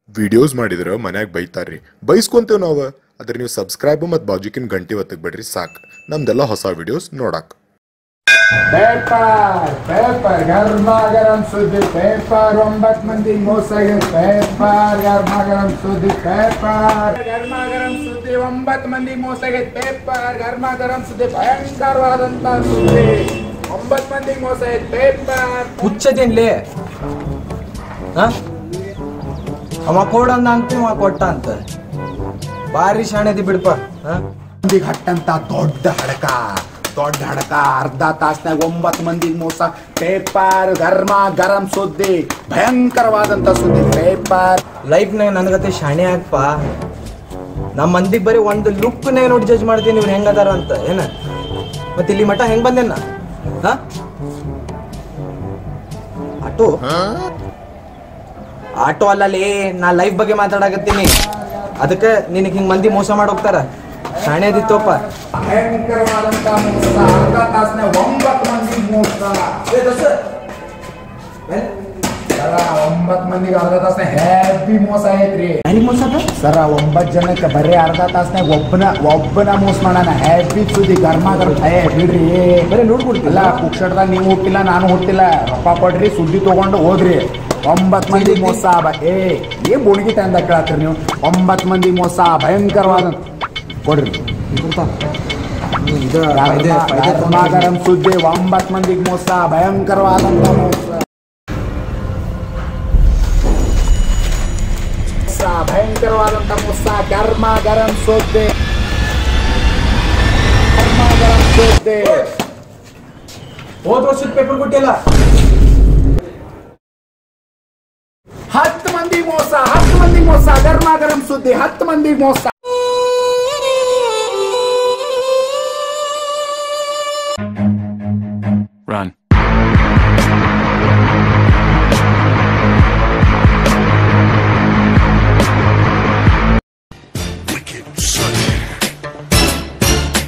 Videos ಮಾಡಿದ್ರೆ ಮನ್ಯಾಗ ಬೈತಾರ್ರಿ ಬೈಸ್ಕೊಂತೇವ್ ನಾವು ಆದ್ರೆ ನೀವು ಸಬ್ಸ್ಕ್ರೈಬ್ ಮತ್ತು ಬಾಜುಕಿನ ಗಂಟೆ ಒತ್ತಕ್ ಬಿಡ್ರಿ ಸಾಕು ನಮ್ದೆಲ್ಲ ಹೊಸ ವಿಡಿಯೋಸ್ ನೋಡಕ್ ಪೇಪರ್ ಪೇಪರ್ ಗರ್ಮ ಗರಂ ಸುದ್ದಿ ಪೇಪರ್ ಒಂಬತ್ ಮಂದಿ ಮೋಸಾಗಿ ಪೇಪರ್ ಗರ್ಮ ಗರಂ ಸುದ್ದಿ ಪೇಪರ್ ಗರ್ಮ ಗರಂ ಸುದ್ದಿ ಒಂಬತ್ ಮಂದಿ ಮೋಸಾಗಿ ಪೇಪರ್ ಗರ್ಮ ಗರಂ ಸುದ್ದಿ ಭಯಂಕರವಾದಂತ ಸುದ್ದಿ ಒಂಬತ್ ಮಂದಿ ಮೋಸ ಆಯ್ತು ಪೇಪರ್ ಹುಚ್ಚದೇನ್ಲೇ ಹ? ಅವ ಕೊಡಂದ ಅಂತ ಅವ ಕೊಟ್ಟ ಅಂತ ಭಾರಿ ಶಾಣೆದಿ ಬಿಡ್ಪ ಹ? ಮಂದಿಗೆ ಹಟ್ಟಂತ ದೊಡ್ಡ ಹಡಕ ದೊಡ್ಡ ಹಡಕ ಅರ್ಧ ತಾಸ್ನಾಗ ಒಂಬತ್ತು ಮಂದಿಗೆ ಮೋಸ ಪೇಪರ್ ಗರ್ಮ ಗರಂ ಸುದ್ದಿ ಭಯಂಕರವಾದಂತ ಸುದ್ದಿ ಪೇಪರ್ ಲೈಫ್ನಾಗ ನನಗತೆ ಶಾಣೆ ಆಗ್ಪ ನಮ್ಮ ಮಂದಿಗೆ ಬರೀ ಒಂದು ಲುಕ್ನಾಗ ನೋಡಿ ಜಡ್ಜ್ ಮಾಡ್ತೀನಿ ಇವ್ರು ಹೆಂಗದಾರ ಅಂತ ಏನ ಮತ್ತೆ ಇಲ್ಲಿ ಮಠ ಹೆಂಗ್ ಬಂದೇನ ಹ ಆಟೋ ಆಟೋ ಅಲ್ಲಲ್ಲಿ ನಾ ಲೈಫ್ ಬಗ್ಗೆ ಮಾತಾಡಕತ್ತೀನಿ ಅದಕ್ಕೆ ನಿನಗೆ ಹಿಂಗ್ ಮಂದಿ ಮೋಸ ಮಾಡೋಗ್ತಾರ ಶಾಣೆ ಅದಿತ್ತೋಪ್ಪ ಭಯಂಕರವಾದಂತ ಮೋಸ ಅರ್ಧ ತಾಸ್ನಾಗ ಒಂಬತ್ತು ಮಂದಿಗೆ ಮೋಸ ಸರ ಒಂಬತ್ತು ಮಂದಿಗೆ ಅರ್ಧ ತಾಸ್ನಾಗ ಹೆವಿ ಮೋಸ ಐತ್ರಿ ಯಾರಿಗೆ ಮೋಸ ಅದ? ಸರ ಒಂಬತ್ತು ಜನಕ್ಕೆ ಬರೀ ಅರ್ಧ ತಾಸ್ನಾಗ ಒಬ್ಬನ ಒಬ್ಬನ ಮೋಸ ಮಾಡೋಣ ಹ್ಯಾಪಿ ಸುದ್ದಿ ಗರ್ಮ ಗರ್ಮ ಏ ಬಿಡ್ರಿ ಬರೀ ನೋಡ್ಕೊಡ್ತಿಲ್ಲ ಇಲ್ಲ ಪುಕ್ಷಡ್ದಾಗ ನೀವು ಹುಟ್ಟಿಲ್ಲ ನಾನು ಹುಟ್ಟಿಲ್ಲ ರೊಕ್ಕ ಕೊಡ್ರಿ ಸುದ್ದಿ ತಗೊಂಡು ಹೋದ್ರಿ ಒಂಬತ್ತು ಮಂದಿ ಮೋಸ ಬ- ಏ ಏನ್ ಬುಣಗಿ ತಂದ ಕೇಳತ್ರಿ ನೀವು ಒಂಬತ್ತು ಮಂದಿ ಮೋಸ ಭಯಂಕರವಾದ ಕೊಡ್ರಿ ಇದು ಇದು ಗರ್ಮ- ಫಾಯ್ದೆ ಗರ್ಮ ಗರಂ ಸುದ್ದಿ ಒಂಬತ್ತು ಮಂದಿಗೆ ಮೋಸ ಭಯಂಕರವಾದಂತ ಮೋಸ ಮೋಸ, ಭಯಂಕರವಾದಂತ ಮೋಸ ಗರ್ಮ ಗರಂ ಸುದ್ದಿ ಗರ್ಮ ಗರಂ ಸುದ್ದಿ ಹೋದ್ ವರ್ಷದ ಪೇಪರ್ ಕೊಟ್ಟಿಲ್ಲ ಹತ್ತು ಮಂದಿ ಮೋಸ ಹತ್ತು ಮಂದಿ ಮೋಸ ಗರ್ಮ ಗರಂ ಸುದ್ದಿ ಹತ್ತು ಮಂದಿ ಮೋಸ